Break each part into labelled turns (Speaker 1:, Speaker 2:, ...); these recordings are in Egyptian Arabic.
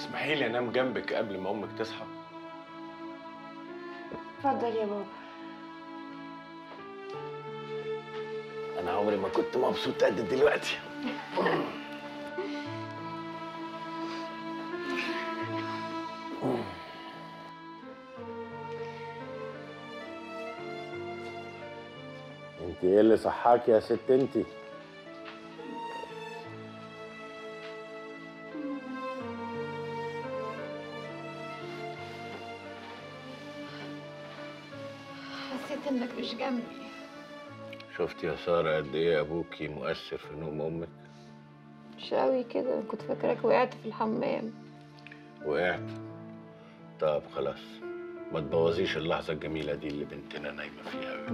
Speaker 1: تسمحي لي انام جنبك قبل ما امك تصحى
Speaker 2: اتفضل يا بابا
Speaker 1: انا عمري ما كنت مبسوط قد دلوقتي
Speaker 3: انت ايه اللي صحاك يا ست انت
Speaker 2: حسيت انك مش جنبي
Speaker 1: شفت يا ساره قد ايه ابوكي مؤثر في نوم امك
Speaker 2: مش قوي كده كنت فاكراك وقعت في الحمام
Speaker 1: وقعت طب خلاص ما تبوظيش اللحظه الجميله دي اللي بنتنا نايمه فيها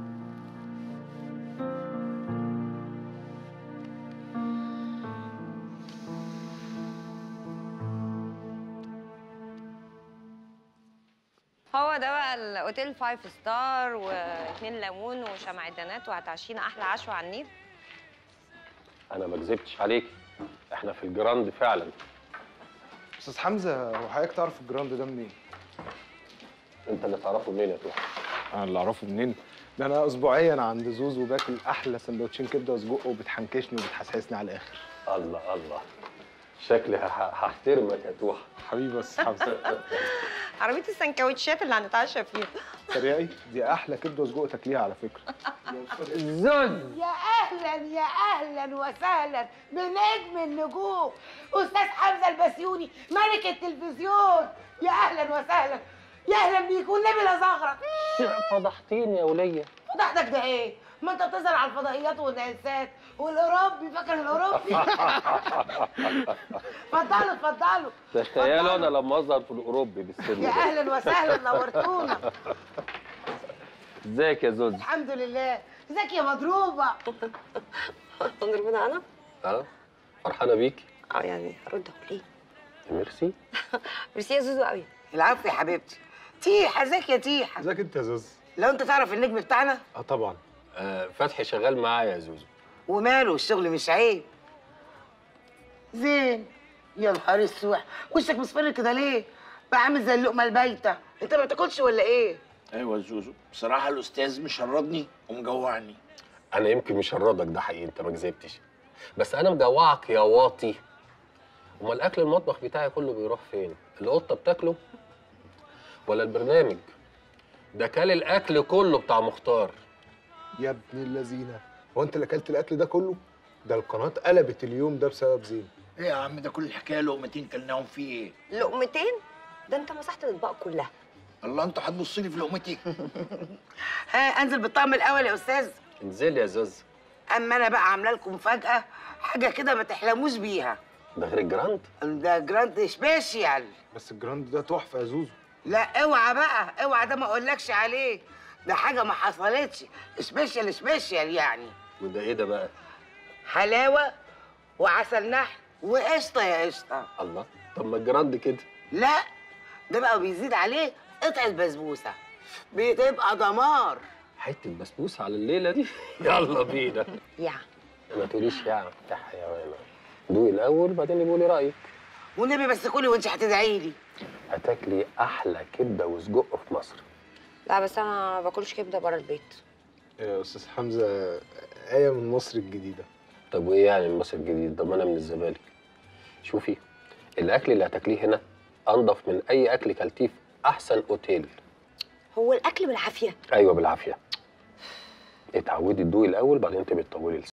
Speaker 4: هو ده بقى الاوتيل فايف ستار واثنين ليمون وشمعدانات وهتعشينا احلى عشوه على النيل
Speaker 3: انا ما كذبتش عليك احنا في الجراند فعلا
Speaker 5: استاذ حمزه هو حضرتك تعرف الجراند ده منين؟
Speaker 3: انت اللي تعرفه منين يا توحى
Speaker 5: انا اللي اعرفه منين؟ ده انا اسبوعيا عند زوزو باكل احلى سندوتشين كبده وسجق وبتحنكشني وبتحسسني على الاخر
Speaker 3: الله الله شكلي هح- هحترمك يا توحى
Speaker 5: حبيبي يا استاذ حمزه
Speaker 4: عربيه السندوتشات اللي هنتعشى فيها
Speaker 5: تريقي دي احلى كبده وسجق تاكليها على فكره
Speaker 6: يا اهلا يا اهلا وسهلا بنجم النجوم استاذ حمزه البسيوني ملك التلفزيون يا اهلا وسهلا يا اهلا بيك والنبي لا زغرت
Speaker 3: فضحتيني يا وليه
Speaker 6: فضحتك ده ايه ما انت بتظهر على الفضائيات والنسات والاوروبي فاكر الاوروبي اتفضلوا اتفضلوا
Speaker 3: ده تخيلوا انا لما اظهر في الاوروبي بالسن
Speaker 6: يا
Speaker 3: ده
Speaker 6: اهلا وسهلا نورتونا
Speaker 3: ازيك يا زوز
Speaker 6: الحمد لله ازيك يا مضروبه
Speaker 4: تضربنا انا
Speaker 3: اه فرحانه بيكي
Speaker 4: اه يعني هرد اقول ايه
Speaker 3: ميرسي
Speaker 4: ميرسي يا زوزو قوي
Speaker 6: العفو يا حبيبتي تيحه ازيك يا تيحه
Speaker 5: ازيك انت يا زوز؟
Speaker 6: لو انت تعرف النجم بتاعنا
Speaker 5: اه طبعا
Speaker 3: آه فتحي شغال معايا يا زوزو
Speaker 6: وماله الشغل مش عيب زين يا نهار اسود وشك مصفر كده ليه بقى عامل زي اللقمه البايته انت ما بتاكلش ولا ايه
Speaker 7: ايوه زوزو بصراحه الاستاذ مشردني ومجوعني
Speaker 3: انا يمكن مشردك ده حقيقي انت ما كذبتش بس انا مجوعك يا واطي امال الاكل المطبخ بتاعي كله بيروح فين القطه بتاكله ولا البرنامج ده كل الاكل كله بتاع مختار
Speaker 5: يا ابن اللذينه هو انت اللي اكلت الاكل ده كله؟ ده القناه قلبت اليوم ده بسبب زين
Speaker 7: ايه يا عم ده كل الحكايه لقمتين كلناهم فيه ايه
Speaker 4: لقمتين ده انت مسحت الاطباق كلها
Speaker 7: الله انت هتبص لي في لقمتي
Speaker 6: ها انزل بالطعم الاول يا استاذ
Speaker 3: انزل يا زوز
Speaker 6: اما انا بقى عامله لكم مفاجاه حاجه كده ما تحلموش بيها
Speaker 3: ده غير الجراند
Speaker 6: ده جراند سبيشال
Speaker 5: بس الجراند ده تحفه يا زوزو
Speaker 6: لا اوعى بقى اوعى ده ما اقولكش عليه ده حاجه ما حصلتش سبيشال سبيشال يعني
Speaker 3: وده ايه ده بقى
Speaker 6: حلاوه وعسل نحل وقشطه يا قشطه
Speaker 3: الله طب ما الجراند كده
Speaker 6: لا ده بقى بيزيد عليه قطعه بسبوسه بتبقى دمار
Speaker 3: حته بسبوسه على الليله دي يلا بينا
Speaker 4: يا
Speaker 3: ما تقوليش يا يا حيوانه دوقي الاول بعدين يقولي رايك
Speaker 6: والنبي بس كلي وانت هتدعي لي
Speaker 3: هتاكلي احلى كبده وسجق في مصر
Speaker 4: لا بس انا ما باكلش كبده بره البيت
Speaker 5: يا استاذ حمزه ايه من مصر الجديده
Speaker 3: طب وايه يعني من مصر الجديد ده ما انا من الزمالك شوفي الاكل اللي هتاكليه هنا انضف من اي اكل كلتيه في احسن اوتيل
Speaker 4: هو الاكل بالعافيه
Speaker 3: ايوه بالعافيه اتعودي تدوقي الاول بعدين تبقي تطولي